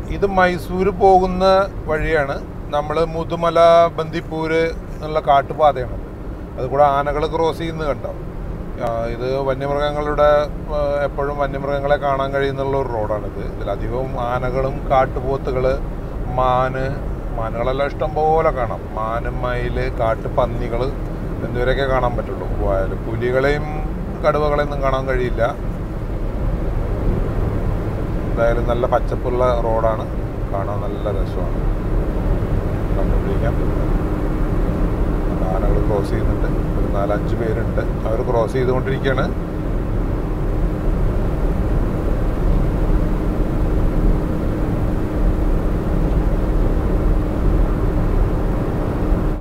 ഇത് മൈസൂർ പോകുന്ന വഴിയാണ് നമ്മൾ മുതുമല ബന്ദിപ്പൂര് എന്നുള്ള കാട്ടുപാതയാണ് അതുകൂടെ ആനകൾ ക്രോസ് ചെയ്യുന്നത് കണ്ടോ ആ, ഇത് വന്യമൃഗങ്ങളുടെ ആ, എപ്പോഴും വന്യമൃഗങ്ങളെ കാണാൻ കഴിയുന്നുള്ള ഒരു റോഡാണിത് ഇതിലധികവും ആനകളും കാട്ടുപോത്തുകൾ മാന് മാനുകളെല്ലാം ഇഷ്ടം പോലെ കാണാം മാന് മയില് കാട്ടുപന്നികൾ എന്നിവരൊക്കെ കാണാൻ പറ്റുള്ളൂ വയല് പുലികളെയും കടുവകളെയും ഒന്നും കാണാൻ കഴിയില്ല എന്തായാലും നല്ല പച്ചപ്പുള്ള റോഡാണ് കാണാൻ നല്ല രസമാണ് കണ്ടുപിടിക്കാം ആനകൾ ക്രോസ് ചെയ്യുന്നുണ്ട് ഒരു നാലഞ്ച് പേരുണ്ട് അവർ ക്രോസ് ചെയ്തുകൊണ്ടിരിക്കുകയാണ്